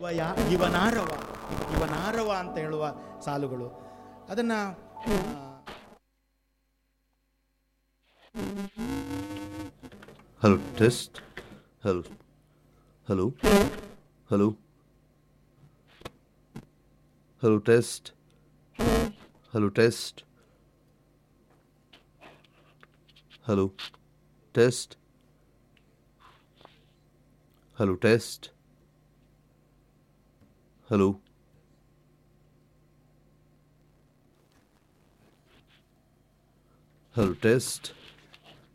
ಇವಯ ಇವನಾರವ ಇವನಾರವ ಅಂತ ಹೇಳುವ ಸಾಲುಗಳು ಅದನ್ನು Hello, test. Hello. Hello. Hello. Hello, test. Hello, test. Hello, test. Hello, test. Hello. Hello, test.